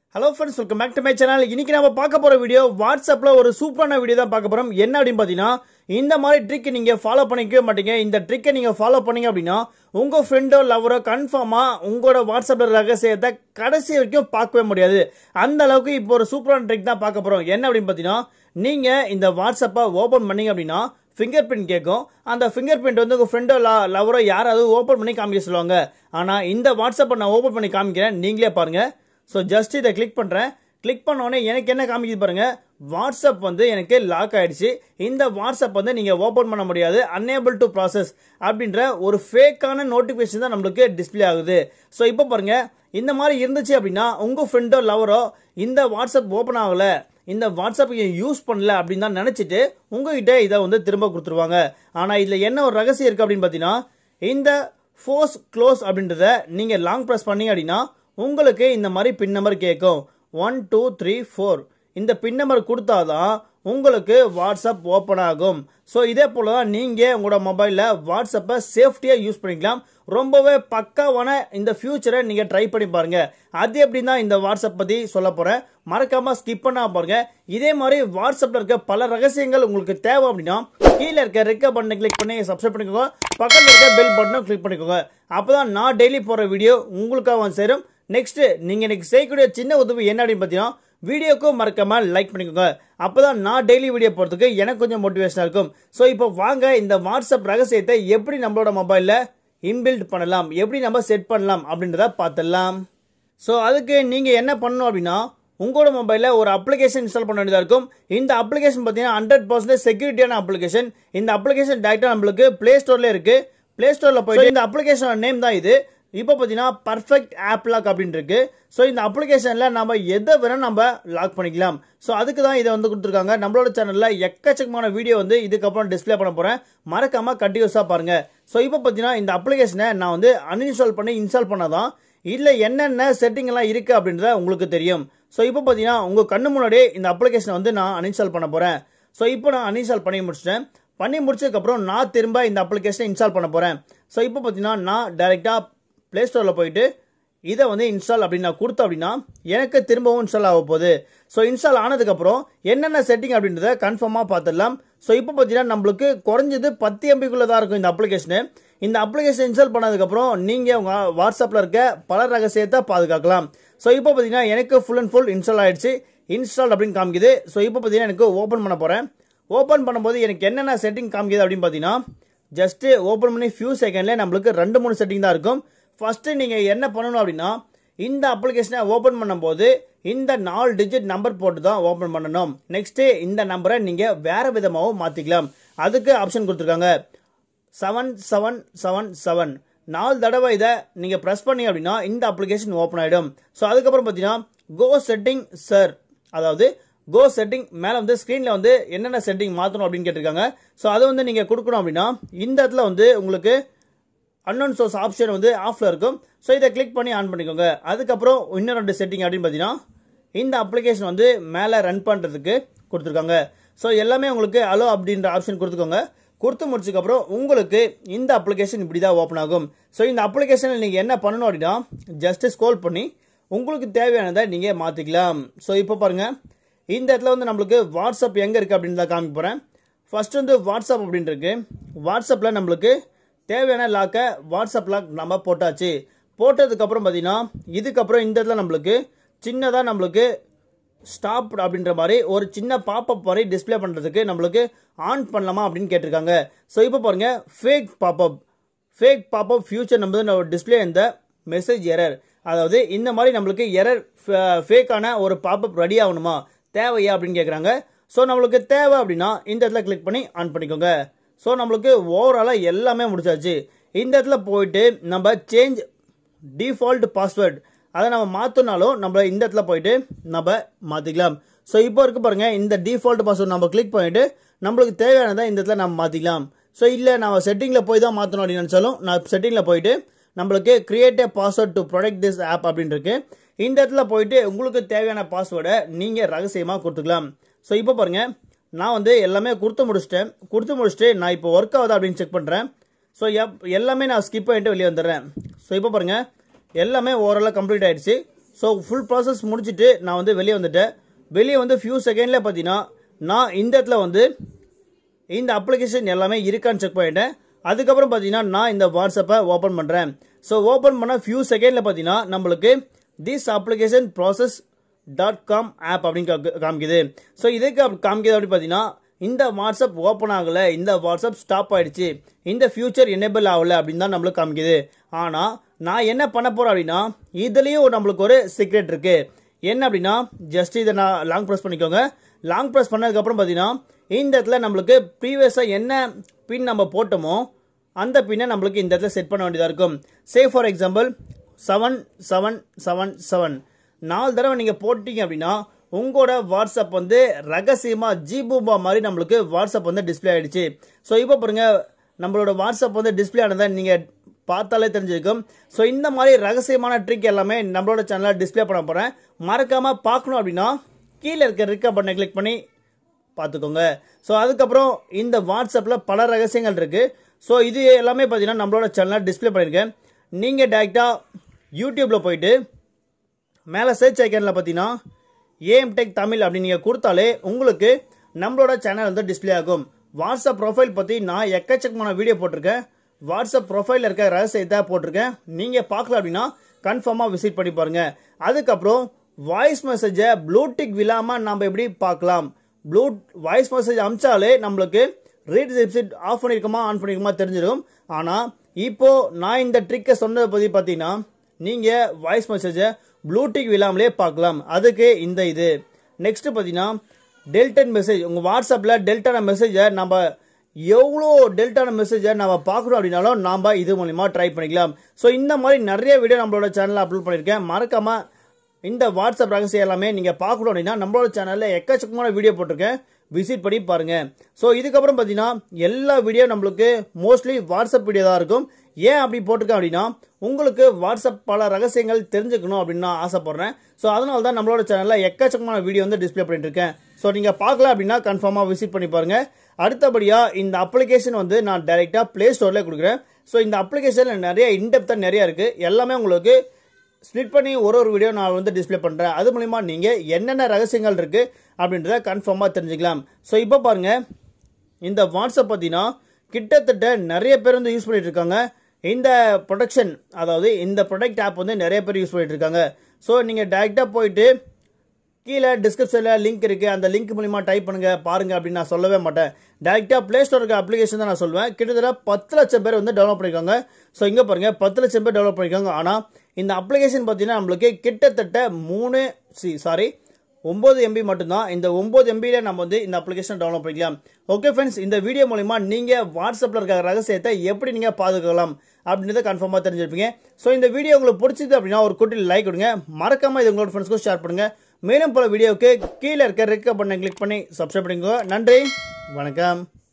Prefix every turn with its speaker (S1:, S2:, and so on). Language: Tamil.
S1: hello friends welcome back to my channel இன்னைக்கு நம்ம பார்க்க போற வீடியோ வாட்ஸ்அப்ல ஒரு சூப்பரான வீடியோ தான் பார்க்க போறோம் என்ன அப்படின்னு பார்த்தீங்கன்னா இந்த மாதிரி ட்ரிக் நீங்க ஃபாலோ பண்ணிக்கவே மாட்டீங்க இந்த ட்ரிக்கை நீங்க ஃபாலோ பண்ணீங்க அப்படின்னா உங்க ஃப்ரெண்டோ லவரோ கன்ஃபார்மா உங்களோட வாட்ஸ்அப்ல ரகசியத்தை கடைசி வரைக்கும் பார்க்கவே முடியாது அந்த அளவுக்கு இப்போ ஒரு சூப்பரான ட்ரிக் தான் பார்க்க போறோம் என்ன அப்படின்னு பார்த்தீங்கன்னா நீங்க இந்த வாட்ஸ்அப்பை ஓபன் பண்ணீங்க அப்படின்னா ஃபிங்கர் பிரிண்ட் கேட்கும் அந்த ஃபிங்கர் பிரிண்ட் வந்து உங்கள் ஃப்ரெண்டோ லவரோ யாராவது ஓப்பன் பண்ணி காமிக்க சொல்லுவாங்க ஆனால் இந்த வாட்ஸ்அப்பை நான் ஓப்பன் பண்ணி காமிக்கிறேன் நீங்களே பாருங்க ஸோ ஜஸ்ட் இதை கிளிக் பண்ணுறேன் கிளிக் பண்ண உடனே எனக்கு என்ன காமிக்குது பாருங்க வாட்ஸ்அப் வந்து எனக்கு லாக் ஆயிடுச்சு இந்த வாட்ஸ்அப் வந்து நீங்கள் ஓப்பன் பண்ண முடியாது அன்னேபிள் டு ப்ராசஸ் அப்படின்ற ஒரு ஃபேக்கான நோட்டிஃபிகேஷன் தான் நம்மளுக்கு டிஸ்ப்ளே ஆகுது ஸோ இப்போ பாருங்க இந்த மாதிரி இருந்துச்சு அப்படின்னா உங்கள் ஃப்ரெண்டோ லவரோ இந்த வாட்ஸ்அப் ஓப்பன் ஆகலை இந்த வாட்ஸ்அப் யூஸ் பண்ணல அப்படின்னு தான் நினச்சிட்டு உங்ககிட்ட இதை வந்து திரும்ப கொடுத்துருவாங்க ஆனால் இதில் என்ன ஒரு ரகசியம் இருக்குது அப்படின்னு பார்த்தீங்கன்னா இந்த ஃபோர்ஸ் க்ளோஸ் அப்படின்றத நீங்கள் லாங் ப்ரெஸ் பண்ணீங்க அப்படின்னா உங்களுக்கு இந்த மாதிரி பின் நம்பர் கேட்கும் ஒன் டூ த்ரீ ஃபோர் இந்த பின் நம்பர் கொடுத்தாதான் உங்களுக்கு வாட்ஸ்அப் ஓப்பன் ஆகும் ஸோ இதே போல தான் நீங்கள் உங்களோட மொபைலில் வாட்ஸ்அப்பை சேஃப்டியாக யூஸ் பண்ணிக்கலாம் ரொம்பவே பக்காவான இந்த ஃபியூச்சரை நீங்கள் ட்ரை பண்ணி பாருங்க அது எப்படின்னா இந்த வாட்ஸ்அப் பற்றி சொல்ல போகிறேன் மறக்காம ஸ்கிப் பண்ணா பாருங்க இதே மாதிரி வாட்ஸ்அப்பில் இருக்க பல ரகசியங்கள் உங்களுக்கு தேவை அப்படின்னா கீழே இருக்க ரெக்க பட்டனை கிளிக் பண்ணி சப்ஸ்கிரைப் பண்ணிக்கோங்க பக்கத்தில் இருக்க பெல் பட்டனும் கிளிக் பண்ணிக்கோங்க அப்பதான் நான் டெய்லி போகிற வீடியோ உங்களுக்காக வந்து சேரும் நெக்ஸ்ட் நீங்கள் இன்னைக்கு செய்யக்கூடிய சின்ன உதவி என்ன அப்படின்னு பார்த்தீங்கன்னா வீடியோக்கும் மறக்காம லைக் பண்ணிக்கோங்க அப்பதான் நான் டெய்லி வீடியோ போகிறதுக்கு எனக்கு கொஞ்சம் மோட்டிவேஷனாக இருக்கும் ஸோ இப்போ வாங்க இந்த வாட்ஸ்அப் ரகசியத்தை எப்படி நம்மளோட மொபைலில் இன்பில்ட் பண்ணலாம் எப்படி நம்ம செட் பண்ணலாம் அப்படின்றத பார்த்துடலாம் ஸோ அதுக்கு நீங்கள் என்ன பண்ணணும் அப்படின்னா உங்களோட மொபைலில் ஒரு அப்ளிகேஷன் இன்ஸ்டால் பண்ண வேண்டியதாக இருக்கும் இந்த அப்ளிகேஷன் பார்த்தீங்கன்னா ஹண்ட்ரட் பர்சன்டேஜ் செக்யூரிட்டியான அப்ளிகேஷன் இந்த அப்ளிகேஷன் டேரெக்டாக நம்மளுக்கு ப்ளே ஸ்டோரில் இருக்குது ப்ளே ஸ்டோரில் போயிட்டு இந்த அப்ளிகேஷன் நேம் தான் இது இப்போ பார்த்தீங்கன்னா பர்ஃபெக்ட் ஆப் லாக் அப்படின்னு இருக்கு ஸோ இந்த அப்ளிகேஷனில் நம்ம எதை வேணால் நம்ம லாக் பண்ணிக்கலாம் ஸோ அதுக்கு தான் இதை வந்து கொடுத்துருக்காங்க நம்மளோட சேனலில் எக்கச்சக்கமான வீடியோ வந்து இதுக்கப்புறம் டிஸ்ப்ளே பண்ண போகிறேன் மறக்காம கண்டினியூஸாக பாருங்க ஸோ இப்போ பார்த்தீங்கன்னா இந்த அப்ளிகேஷனை நான் வந்து அன்இன்ஸ்டால் பண்ணி இன்ஸ்டால் பண்ணாதான் இதில் என்னென்ன செட்டிங் எல்லாம் இருக்குது அப்படின்றத உங்களுக்கு தெரியும் ஸோ இப்போ பார்த்தீங்கன்னா உங்கள் கண்ணு முன்னாடியே இந்த அப்ளிகேஷனை வந்து நான் அன்இன்ஸ்டால் பண்ண போகிறேன் ஸோ இப்போ நான் அன்இன்ஸ்டால் பண்ணி முடிச்சிட்டேன் பண்ணி முடிச்சதுக்கப்புறம் நான் திரும்ப இந்த அப்ளிகேஷனை இன்ஸ்டால் பண்ண போகிறேன் ஸோ இப்போ பார்த்தீங்கன்னா நான் டைரெக்டாக ப்ளே ஸ்டோரில் போயிட்டு இதை வந்து இன்ஸ்டால் அப்படின்னு நான் கொடுத்தேன் அப்படின்னா எனக்கு திரும்பவும் இன்ஸ்டால் ஆக போகுது ஸோ இன்ஸ்டால் ஆனதுக்கப்புறம் என்னென்ன செட்டிங் அப்படின்றத கன்ஃபார்மாக பார்த்துடலாம் ஸோ இப்போ பார்த்தீங்கன்னா நம்மளுக்கு குறைஞ்சது பத்து எம்பிக்குள்ளே தான் இருக்கும் இந்த அப்ளிகேஷனு இந்த அப்ளிகேஷன் இன்ஸ்டால் பண்ணதுக்கப்புறம் நீங்கள் உங்கள் வாட்ஸ்அப்பில் இருக்க பல ரகசியத்தை பாதுகாக்கலாம் ஸோ இப்போ பார்த்தீங்கன்னா எனக்கு ஃபுல் அண்ட் ஃபுல் இன்ஸ்டால் ஆயிடுச்சு இன்ஸ்டால் அப்படின்னு காமிக்குது ஸோ இப்போ பார்த்தீங்கன்னா எனக்கு ஓப்பன் பண்ண போகிறேன் ஓப்பன் பண்ணும்போது எனக்கு என்னென்ன செட்டிங் காமிக்குது அப்படின்னு பார்த்தீங்கன்னா ஜஸ்ட்டு ஓப்பன் பண்ணி ஃபியூ செகண்ட்லேயே நம்மளுக்கு ரெண்டு மூணு செட்டிங் தான் இருக்கும் ஃபஸ்ட்டு நீங்கள் என்ன பண்ணணும் அப்படின்னா இந்த அப்ளிகேஷனை ஓப்பன் பண்ணும்போது இந்த நாலு டிஜிட் நம்பர் போட்டு தான் ஓப்பன் பண்ணணும் நெக்ஸ்ட்டு இந்த நம்பரை நீங்கள் வேறு விதமாகவும் மாற்றிக்கலாம் அதுக்கு ஆப்ஷன் கொடுத்துருக்காங்க செவன் செவன் செவன் செவன் நாலு தடவை இதை நீங்கள் ப்ரெஸ் பண்ணி அப்படின்னா இந்த அப்ளிகேஷன் ஓப்பன் ஆகிடும் ஸோ அதுக்கப்புறம் பார்த்தீங்கன்னா கோ செட்டிங் சார் அதாவது கோ செட்டிங் மேலே வந்து ஸ்க்ரீனில் வந்து என்னென்ன செட்டிங் மாற்றணும் அப்படின்னு கேட்டிருக்காங்க ஸோ அதை வந்து நீங்கள் கொடுக்கணும் அப்படின்னா இந்த இடத்துல வந்து உங்களுக்கு அன்னோன் சோர்ஸ் ஆப்ஷன் வந்து ஆஃபில் இருக்கும் ஸோ இதை கிளிக் பண்ணி ஆன் பண்ணிக்கோங்க அதுக்கப்புறம் இன்னும் ரெண்டு செட்டிங் அப்படின்னு பார்த்தீங்கன்னா இந்த அப்ளிகேஷன் வந்து மேலே ரன் பண்ணுறதுக்கு கொடுத்துருக்காங்க ஸோ எல்லாமே உங்களுக்கு அலோ அப்படின்ற ஆப்ஷன் கொடுத்துக்கோங்க கொடுத்து முடிச்சதுக்கப்புறம் உங்களுக்கு இந்த அப்ளிகேஷன் இப்படி தான் ஓப்பன் ஆகும் ஸோ இந்த அப்ளிகேஷனில் நீங்கள் என்ன பண்ணணும் அப்படின்னா ஜஸ்ட்டு ஸ்க்ரோல் பண்ணி உங்களுக்கு தேவையானதை நீங்கள் மாற்றிக்கலாம் ஸோ இப்போ பாருங்கள் இந்த இடத்துல வந்து நம்மளுக்கு வாட்ஸ்அப் எங்கே இருக்குது அப்படின்னு தான் காமிக்க போகிறேன் ஃபர்ஸ்ட் வந்து வாட்ஸ்அப் அப்படின்னு இருக்கு வாட்ஸ்அப்பில் நம்மளுக்கு தேவையான லாக்கை வாட்ஸ்அப் லாக் நம்ம போட்டாச்சு போட்டதுக்கப்புறம் பார்த்தீங்கன்னா இதுக்கப்புறம் இந்த இடத்துல நம்மளுக்கு சின்னதாக நம்மளுக்கு ஸ்டாப் அப்படின்ற மாதிரி ஒரு சின்ன பாப்பப் மாதிரி டிஸ்ப்ளே பண்ணுறதுக்கு நம்மளுக்கு ஆன் பண்ணலாமா அப்படின்னு கேட்டிருக்காங்க ஸோ இப்போ பாருங்கள் fake popup fake popup future நம்ம டிஸ்பிளே இந்த மெசேஜ் எரர் அதாவது இந்த மாதிரி நம்மளுக்கு எரர் ஃபேக்கான ஒரு பாப்பப் ரெடி ஆகணுமா தேவையா அப்படின்னு கேட்குறாங்க ஸோ நம்மளுக்கு தேவை அப்படின்னா இந்த இடத்துல கிளிக் பண்ணி ஆன் பண்ணிக்கோங்க ஸோ நம்மளுக்கு ஓவராலாக எல்லாமே முடிச்சாச்சு இந்த இடத்துல போயிட்டு நம்ம சேஞ்ச் டிஃபால்ட் பாஸ்வேர்டு அதை நம்ம மாற்றினாலும் நம்ம இந்த இடத்துல போயிட்டு நம்ம மாற்றிக்கலாம் ஸோ இப்போ இருக்கு பாருங்க இந்த டிஃபால்ட் பாஸ்வேர்டு நம்ம கிளிக் பண்ணிட்டு நம்மளுக்கு தேவையானதை இந்த இடத்துல நம்ம மாற்றிக்கலாம் ஸோ இல்லை நம்ம செட்டிங்கில் போய் தான் மாற்றணும் அப்படின்னு நினச்சாலும் நான் செட்டிங்கில் போயிட்டு நம்மளுக்கு create a password to protect this app அப்படின்னு இருக்கு இந்த இடத்துல போயிட்டு உங்களுக்கு தேவையான பாஸ்வேர்டை நீங்கள் ரகசியமாக கொடுத்துக்கலாம் ஸோ இப்போ பாருங்க நான் வந்து எல்லாமே கொடுத்து முடிச்சிட்டேன் கொடுத்து முடிச்சுட்டு நான் இப்போ ஒர்க் ஆகுதா அப்படின்னு செக் பண்ணுறேன் ஸோ எல்லாமே நான் ஸ்கிப் பண்ணிட்டு வெளியே வந்துடுறேன் ஸோ இப்போ பாருங்கள் எல்லாமே ஓவராலாக கம்ப்ளீட் ஆயிடுச்சு ஸோ ஃபுல் ப்ராசஸ் முடிச்சுட்டு நான் வந்து வெளியே வந்துட்டேன் வெளியே வந்து ஃபியூ செகண்டில் பார்த்தீங்கன்னா நான் இந்த இடத்துல வந்து இந்த அப்ளிகேஷன் எல்லாமே இருக்கான்னு செக் பண்ணிட்டேன் அதுக்கப்புறம் பார்த்தீங்கன்னா நான் இந்த வாட்ஸ்அப்பை ஓப்பன் பண்ணுறேன் ஸோ ஓப்பன் பண்ண ஃபியூ செகண்டில் பார்த்தீங்கன்னா நம்மளுக்கு this application process dot com app அப்படின்னு கா- காமிக்குது ஸோ இதுக்கு அப்படி காமிக்குது அப்படின்னு பார்த்தீங்கன்னா இந்த வாட்ஸ்அப் ஓப்பன் ஆகலை இந்த வாட்ஸ்அப் ஸ்டாப் ஆயிடுச்சு இந்த ஃபியூச்சர் எனேபிள் ஆகலை அப்படின்னு தான் நம்மளுக்கு காமிக்குது ஆனால் நான் என்ன பண்ண போகிறேன் அப்படின்னா இதுலேயும் நம்மளுக்கு ஒரு சீக்ரெட் இருக்கு என்ன அப்படின்னா ஜஸ்ட் இதை நான் லாங் ப்ரெஸ் பண்ணிக்கோங்க லாங் ப்ரெஸ் பண்ணதுக்கப்புறம் பார்த்தீங்கன்னா இந்த இடத்துல நம்மளுக்கு ப்ரீவியஸாக என்ன பின் நம்ம போட்டோமோ அந்த பின்னை நம்மளுக்கு இந்த இடத்துல செட் பண்ண வேண்டியதாக இருக்கும் say for example seven seven seven seven நாலு தடவை நீங்கள் போட்டீங்க அப்படின்னா உங்களோட வாட்ஸ்அப் வந்து ரகசியமாக ஜிபூபா மாதிரி நம்மளுக்கு வாட்ஸ்அப் வந்து டிஸ்ப்ளே ஆயிடுச்சு ஸோ இப்போ பாருங்க நம்மளோட வாட்ஸ்அப் வந்து டிஸ்ப்ளே ஆனதை நீங்கள் பார்த்தாலே தெரிஞ்சிருக்கும் ஸோ இந்த மாதிரி ரகசியமான ட்ரிக் எல்லாமே நம்மளோட சேனலில் டிஸ்ப்ளே பண்ண போகிறேன் மறக்காமல் பார்க்கணும் அப்படின்னா கீழே இருக்க இருக்க பட்டனை கிளிக் பண்ணி பார்த்துக்கோங்க ஸோ அதுக்கப்புறம் இந்த வாட்ஸ்அப்பில் பல ரகசியங்கள் இருக்குது ஸோ இது எல்லாமே பார்த்தீங்கன்னா நம்மளோட சேனலில் டிஸ்ப்ளே பண்ணியிருக்கேன் நீங்கள் டேரெக்டாக யூடியூப்பில் போயிட்டு மேலே சர்ச் ஐக்கனில் பார்த்தீங்கன்னா ஏஎம் டெக் தமிழ் அப்படின்னு நீங்கள் கொடுத்தாலே உங்களுக்கு நம்மளோட சேனல் வந்து டிஸ்ப்ளே ஆகும் வாட்ஸ்அப் ப்ரொஃபைல் பற்றி நான் எக்கச்சக்கமான வீடியோ போட்டிருக்கேன் வாட்ஸ்அப் ப்ரொஃபைலில் இருக்க ரகசியத்தை போட்டிருக்கேன் நீங்கள் பார்க்கல அப்படின்னா கன்ஃபார்மாக விசிட் பண்ணி பாருங்க அதுக்கப்புறம் வாய்ஸ் மெசேஜை ப்ளூடிக் விழாமல் நம்ம எப்படி பார்க்கலாம் ப்ளூ வாய்ஸ் மெசேஜ் அமிச்சாலே நம்மளுக்கு ரீட் ரிசிப்ட் ஆஃப் பண்ணியிருக்கோமா ஆன் பண்ணியிருக்கோமா தெரிஞ்சிடும் ஆனால் இப்போ நான் இந்த ட்ரிக்கை சொன்னதை பற்றி பார்த்தீங்கன்னா நீங்கள் வாய்ஸ் மெசேஜை ப்ளூடிக் இல்லாமலே பார்க்கலாம் அதுக்கு இந்த இது நெக்ஸ்ட் பார்த்தீங்கன்னா டெல்டன் மெசேஜ் உங்கள் வாட்ஸ்அப்பில் டெல்டான மெசேஜை நம்ம எவ்வளோ டெல்டான மெசேஜை நம்ம பார்க்குறோம் அப்படின்னாலும் நாம் இது மூலிமா ட்ரை பண்ணிக்கலாம் ஸோ இந்த மாதிரி நிறைய வீடியோ நம்மளோட சேனலில் அப்லோட் பண்ணியிருக்கேன் மறக்காமல் இந்த வாட்ஸ்அப் ரகசியம் எல்லாமே நீங்கள் பார்க்கணும் அப்படின்னா நம்மளோட சேனலில் எக்கச்சக்கமான வீடியோ போட்டிருக்கேன் விசிட் பண்ணி பாருங்க ஸோ இதுக்கப்புறம் பார்த்தீங்கன்னா எல்லா வீடியோ நம்மளுக்கு மோஸ்ட்லி வாட்ஸ்அப் வீடியோ தான் இருக்கும் ஏன் அப்படி போட்டிருக்கேன் அப்படின்னா உங்களுக்கு வாட்ஸ்அப் பல ரகசியங்கள் தெரிஞ்சுக்கணும் அப்படின்னு நான் ஆசைப்படுறேன் ஸோ அதனால தான் நம்மளோட சேனலில் எக்கச்சக்கமான வீடியோ வந்து டிஸ்ப்ளே பண்ணிட்டு இருக்கேன் ஸோ நீங்கள் பார்க்கல அப்படின்னா கன்ஃபார்மாக விசிட் பண்ணி பாருங்க அடுத்தபடியாக இந்த அப்ளிகேஷன் வந்து நான் டைரெக்டாக ப்ளே ஸ்டோர்லேயே கொடுக்குறேன் ஸோ இந்த அப்ளிகேஷனில் நிறைய இன்டெப்த்தாக நிறைய இருக்குது எல்லாமே உங்களுக்கு ஸ்ப்ளிட் பண்ணி ஒரு ஒரு வீடியோ நான் வந்து டிஸ்ப்ளே பண்ணுறேன் அது மூலிமா நீங்கள் என்னென்ன ரகசியங்கள் இருக்குது அப்படின்றத கன்ஃபார்மாக தெரிஞ்சுக்கலாம் ஸோ இப்போ பாருங்கள் இந்த வாட்ஸ்அப் பார்த்தீங்கன்னா கிட்டத்தட்ட நிறைய பேர் வந்து யூஸ் பண்ணிட்டு இருக்காங்க இந்த ப்ரொடக்ஷன் அதாவது இந்த ப்ரொடக்ட் ஆப் வந்து நிறைய பேர் யூஸ் பண்ணிட்டு இருக்காங்க ஸோ நீங்கள் டேரெக்டாக போயிட்டு கீழே டிஸ்கிரிப்ஷனில் லிங்க் இருக்குது அந்த லிங்க் மூலிமா டைப் பண்ணுங்க பாருங்க அப்படின்னு நான் சொல்லவே மாட்டேன் டேரெக்டாக ப்ளே ஸ்டோர் இருக்க அப்ளிகேஷன் தான் நான் சொல்லுவேன் கிட்டத்தட்ட பத்து லட்சம் பேர் வந்து டெவலப் பண்ணியிருக்காங்க ஸோ இங்கே பாருங்க பத்து லட்சம் பேர் டெவலப் பண்ணியிருக்காங்க ஆனால் இந்த அப்ளிகேஷன் பார்த்தீங்கன்னா நம்மளுக்கு கிட்டத்தட்ட மூணு சி சாரி ஒம்பது எம்பி மட்டும்தான் இந்த ஒம்பது எம்பியில் நம்ம வந்து இந்த அப்ளிகேஷன் டவுன்லோட் பண்ணிக்கலாம் ஓகே ஃப்ரெண்ட்ஸ் இந்த வீடியோ மூலிமா நீங்கள் வாட்ஸ்அப்பில் இருக்க ரகசியத்தை எப்படி நீங்கள் பாதுகாக்கலாம் அப்படின்றத கன்ஃபார்மாக தெரிஞ்சிருப்பீங்க ஸோ இந்த வீடியோ உங்களுக்கு பிடிச்சது அப்படின்னா ஒரு குட்டி லைக் கொடுங்க மறக்காம இது உங்களோட ஃப்ரெண்ட்ஸ்க்கும் ஷேர் பண்ணுங்க மேலும் பல வீடியோவுக்கு கீழே இருக்க ரெக்க பட்டனை கிளிக் பண்ணி சப்ஸ்கிரைப் பண்ணிக்கோங்க நன்றி வணக்கம்